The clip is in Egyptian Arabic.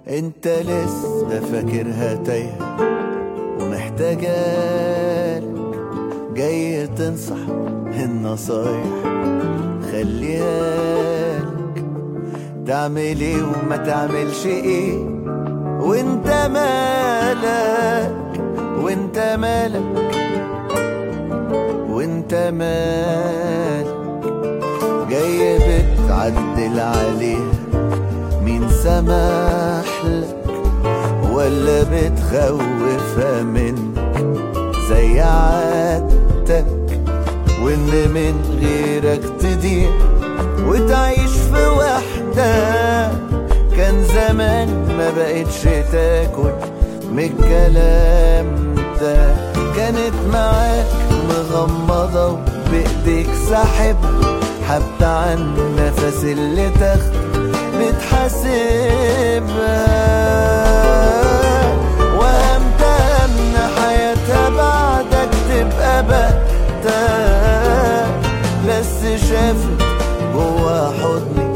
انت لسه فاكرها تايهة ومحتاجالك جاي تنصح النصايح خليها لك تعمل ايه وما تعملش ايه وانت مالك وانت مالك وانت مالك جاي بتعدل عليها مين سمح لك ولا بتخوفها منك زي عادتك وان من غيرك تضيع وتعيش في وحدة كان زمان ما بقتش تاكل من الكلام ده كانت معاك مغمضة وبإيديك ساحبها حتى عن النفس اللي تاخده بتحاسبها وهمتها ان حياتها بعدك تبقى بهتة بس شافت جوا حضني